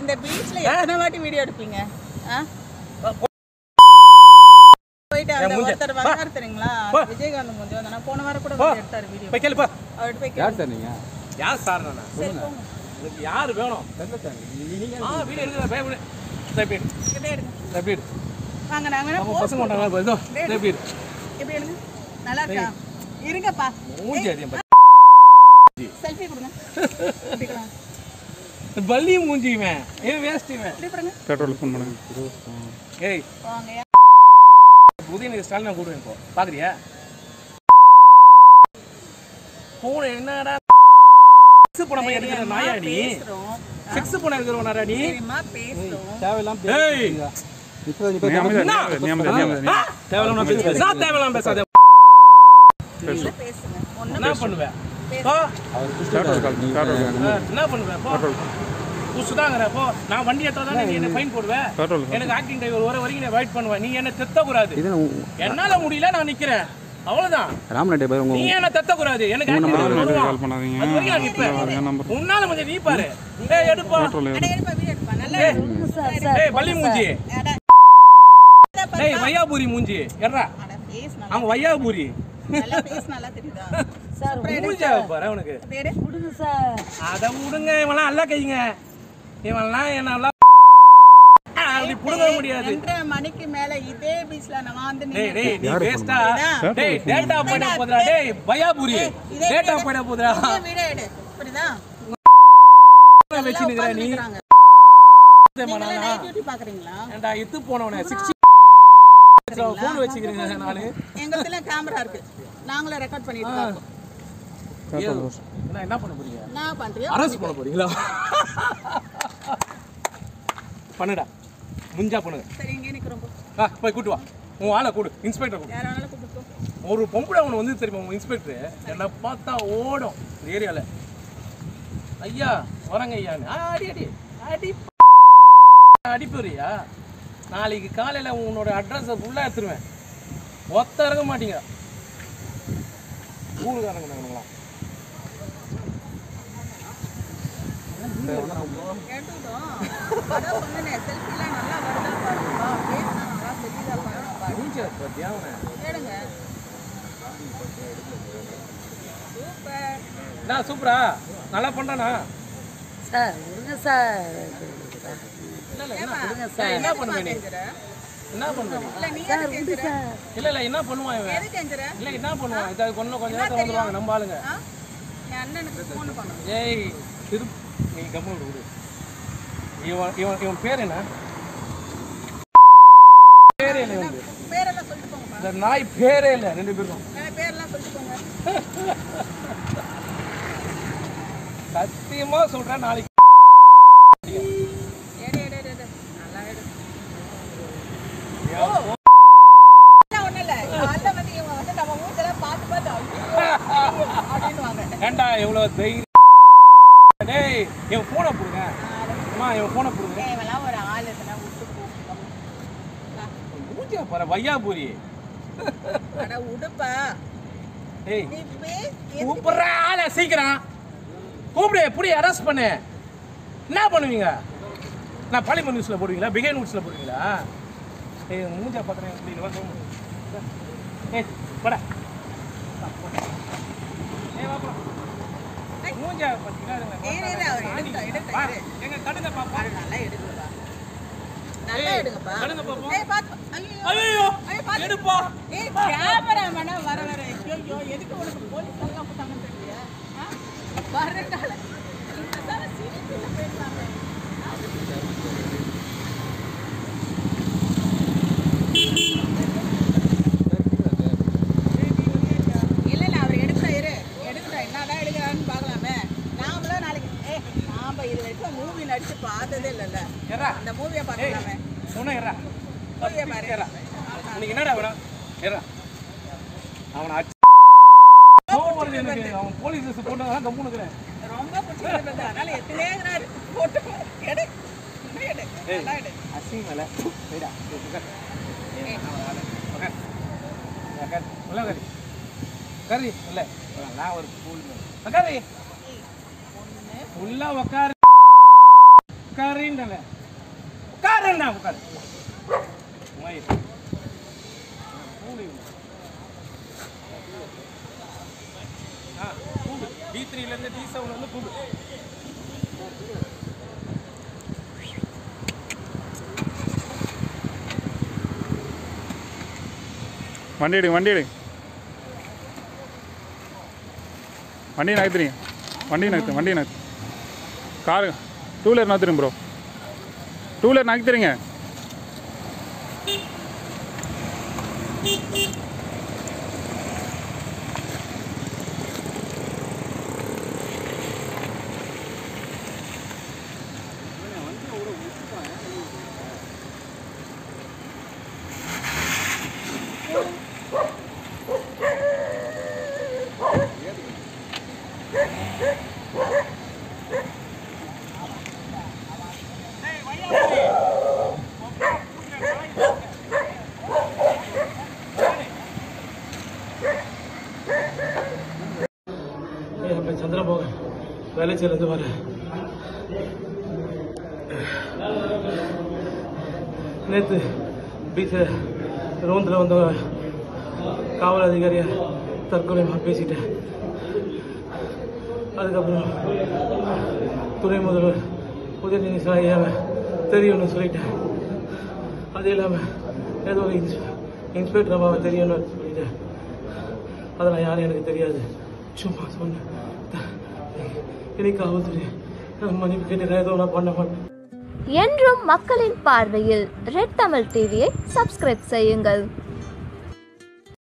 இந்த பீச்ல எத்தனை வாட்டி வீடியோ எடுப்பீங்க ஆ? போயிட்டு அந்த மூஞ்ச. ஒருத்தர் வந்தாரு தெரியுங்களா போ. விஜயகாந்த் மூஞ்சி வந்தா போன வாரம் கூட போ. வந்து எடுத்தாரு வீடியோ போய் கேளுப்பா அவர்கிட்ட போய் யார் கேளு. சார் நீங்க யார் சார் நானா சரி போங்க உனக்கு யார் வேணும் தெரியல சார் நீங்க ஆ வீடு எடுக்கிற பே வீடு எப்படி இப்படியே எடுங்க எப்படி இரு. வாங்க நாங்க வேணா நம்ம pose பசங்க வந்தாங்க இதோ எப்படி இரு. இப்படி எடுங்க நல்லா இருக்கா இருங்கப்பா மூஞ்சி அதிகம் பாரு. செல்ஃபி கொடுங்க இப்படிக்கலாம் பல்லி மூஞ்சி இவன் ஏன் வேஸ்ட் இவன் இப்படி கொடுங்க பெட்ரோல் ஃபோன் பண்ணுங்க ஏய் வாங்க உதயநிதி ஸ்டாலின் நான் கூடுவேன் இப்போ பாக்குறியா போன என்னடா செக்ஸ் பணம் போய் எடுக்கிற நாயா நீ பேசுறோம் செக்ஸ் பணம் எடுக்கிறவனாடா நீ தெரியுமா பேசுறோம் தேவையில்லாம் ஏய் இப்போ இப்போ என்ன? ஆ? தேவையில்லாம நான் பேசுவேன். நான் தேவையில்லாம பேசாத இல்ல பேசுங்க ஒண்ணும் என்ன பண்ணுவேன் போ ஆ, என்ன பண்ணுவேன் போ புதுசுதாங்கிற போ நான் வண்டி எடுத்தா தானே நீ என்ன ஃபைன் போடுவேன் எனக்கு ஆக்டிங் டிரைவர் வர வரைக்கும் நீ வெயிட் பண்ணுவேன் நீ என்ன தெத்த கூடாது இது என்னால முடியல நான் நிக்கிறேன் அவ்வளவுதான் ராமநாட்டி பாய் நீ உங்க என்ன தத்த கூடாது எனக்கு acting driver வருவான். அது வரைக்கும் நான் நிப்பேன் உன்னால கொஞ்சம் நீ பாரு ஏய் எடுப்பா அட எடுப்பா வீடியோ எடுப்பா நல்லா எடு. ஏய் பள்ளி மூஞ்சி அட ஏய் வையாபூரி மூஞ்சி எட்ரா அட பேஸ் நல்லா அவங்க வையாபூரி நல்லா பேஸ் நல்லா தெரியுதா மூஞ்சி பாரு அவனுக்கு அப்படி எடு அத விடுங்க இவன்லாம் அல்ல கைங்க இவன்லாம் என்ன அப்படி புடுங்க முடியாது ரெண்டரை மணிக்கு மேல இதே பீச்ல நான் வந்து டேய் நின்னு டேய் நீ வேஸ்டா இதா. டேய் டேட்டா போயிட போதுடா டேய் பயாபுரி இதே டேட்டா வீடியோ- போயிட போதுடா இதே வீடியோ எடு புரியுதா வச்சு நிக்கிற நீ நிக்கிறாங்க. நீங்களே நைட் டியூட்டி பாக்குறீங்களா ஏன்டா இத்து போனவனே 60 ஃபோன் வச்சுக்கிறீங்க நானு எங்கத்துல கேமரா இருக்கு நாங்களும் ரெக்கார்ட் பண்ணிட்டு தான் இருக்கோம் என்ன என்ன பண்ண போறீங்க என்ன பண்றியோ அரெஸ்ட் பண்ண போறீங்களா பண்ணுடா முஞ்சா பண்ணுங்க சரி இங்கே நிக்கிறோம் போ. ஆ போய் கூட்டு வா உன் ஆளை கூடு இன்ஸ்பெக்டர் கூடு யார வேணாலும் கூப்பிட்டு போ. ஒரு பொம்பளை அவனை வந்து தெரியுமா உன் இன்ஸ்பெக்டர் என்னை பார்த்தா ஓடும் இந்த ஏரியால ஐயா வரங்க ஐயான்னு ஆ, அடி அடி அடி அடிப்பறியா நாளைக்கு காலையில உன்னோட அட்ரஸை ஃபுல்லா எடுத்துருவேன் ஒத்த இறங்க மாட்டீங்க ஊருக்காரங்க நாங்களா கேட்டுக்கிட்டோம். அதான் சொன்னேனே, selfie எல்லாம் நல்லா வருதா பாருங்கப்பா. face எல்லாம் நல்லா தெரியுதா பாருங்கப்பா. மூஞ்சியா பார்த்தியா அவனை கேளுங்க. Super. என்ன சூப்பரா நல்லா பண்றானா சார் விடுங்க சார் இல்ல இல்ல ஏம்மா, ஏய், என்ன எதுக்கும்மா பண்ணுவ நீ கெஞ்சுற? என்ன பண்ணுவ நீ இல்ல, நீ எதுக்கு கெஞ்சுற? இல்ல இல்ல என்ன பண்ணுவான் இவன் எதுக்கு கெஞ்சுற? இல்ல என்ன பண்ணுவான் இது கொஞ்சம் கொஞ்ச நேரத்துல வந்துருவாங்க நம்ம ஆளுங்க ஆ? என் அண்ணனுக்கு phone பண்ணணும். ஏய் திரு நீ கம்மல் விடு இவன் இவன் இவன் பேர் என்ன பேரே இல்லை இவனுக்கு. பேரெல்லாம் சொல்லிட்டு போங்கப்பா. இந்த நாய் பேரே இல்லை ரெண்டு பேருக்கும் என் பேரெல்லாம் சொல்லிட்டு போங்க. சத்தியமா சொல்றேன் நாளைக்கு எடு, எடு, எடு, எடு. நல்லா எடு. என் phone இல்ல, ஒண்ணும் இல்ல. காலைல வந்து இவங்க வந்து நம்ம மூஞ்செல்லாம் பார்த்து பார்த்து, ஐயோ, அப்படின்னுவாங்க. ஏன்டா எவ்வளவு தைரியம் டேய் என் போனை கொடுங்க அம்மா என் போனை கொடுங்க ஏய், இவன்லாம் ஒரு ஆள் இதெல்லாம் விட்டு போ. மூஞ்சியா பாரு வையாபுரி அட, உடுப்பா. டேய் நீ பே- கூப்பிடுற ஆளை சீக்கிரம் கூப்பிடு எப்படி அரெஸ்ட் பண்ணு என்ன பண்ணுவீங்க நான் பாலிமர் நியூஸில் போடுவீங்களா பிகை நியூஸில் போடுவீங்களா ஏய் மூஞ்சா பார்க்குறேன் எப்படி வா, தூங்கு. ஏய் படா ஏய் வா போலாம். மூஞ்சா பார்த்தீங்களா இரு, இரு, அவர் எடுக்கட்டும், எடுக்கட்டும், வா, இரு. எங்க கடுங்க பாப்பா அட, நல்லா எடுங்கப்பா. நல்லா ஏய், எடுங்கப்பா. கடுங்க பாப்போம். ஏய், பார்த்து. ஐயோ. ஐயோ ஐயோ, பார்த்து. எடுப்பா ஏய், கேமராமேனா வர வர ஐயோ, எதுக்கு உனக்கு போலீஸ் எல்லாம் போட்டாங்கன்னு தெரியலையா? ஆ? வர்றதால இந்த தடவை சிரிப்புல பேசலாமே. இல்ல இல்ல அவர் எடுக்கட்டும் இரு எடுக்கட்டும் என்னதான் எடுக்கிறாருன்னு பார்க்கலாமே நாமளும் நாளைக்கு ஏய் நாம இது வரைக்கும் மூவி நடிச்சு பார்த்ததே இல்லைல்ல ஏறா அந்த மூவியை ஏய் பார்க்கலாமே சொன்ன ஏறா மூவியை பாரு ஏறா இன்னைக்கு என்னடா வேணும் ஏறா அவனை அடிச்சு கோவம் வருது எனக்கு அவன் போலீஸ் ட்ரெஸ் போட்டு கம்பு நிற்கிறேன் ரொம்ப பிடிச்சிருந்தது அதனால எத்தனை போட்டு எடு இன்னும் எடு நல்லா எடு அசிங்க மேல போயிடா உட்கார் ஏய், நான் ஒரு ஆளு. உட்கார். உட்கார். உள்ள உட்காரு. உட்காரு. உள்ள. நான் ஒரு கூல் உட்காரு உள்ள உட்காரு உட்காருன்றல உட்காருண்ணா உட்காரு மயிர் ஆ கூடு டி த்ரீலேருந்து டி செவன் வந்து கூடு வண்டி எடுங்க வண்டி எடுங்க வண்டி நகர்த்துறீங்க வண்டி நகர்த்து வண்டி நகர்த்து காரு டூ வீலர் நகர்த்துறீங்க ப்ரோ டூ வீலர் நகர்த்துறீங்க என் பேர் சந்திரமோகன் வேலைச்சேர்ந்து வரேன் நேற்று பீச்சில் ரோந்தில் வந்தவங்க காவல் அதிகாரியை தற்கொலைமாக பேசிட்டேன் அதுக்கப்புறம் துணை முதல்வர் உதயநிதி சாயாவை தெரியும்னு சொல்லிட்டேன் அது இல்லாமல் ஏதோ ஒரு இன்ஸ் இன்ஸ்பெக்டர் அம்மாவை தெரியும்னு சொல்லிட்டேன் அதெல்லாம் யாரும் எனக்கு தெரியாது சும்மா சொன்னேன் இனி காவல்துறை நான் மன்னிப்பு கேட்டு ஏதோ நான் பண்ண மாட்டேன் என்றும் மக்களின் பார்வையில் ரெட் தமிழ் டிவியை சப்ஸ்கிரைப் செய்யுங்கள்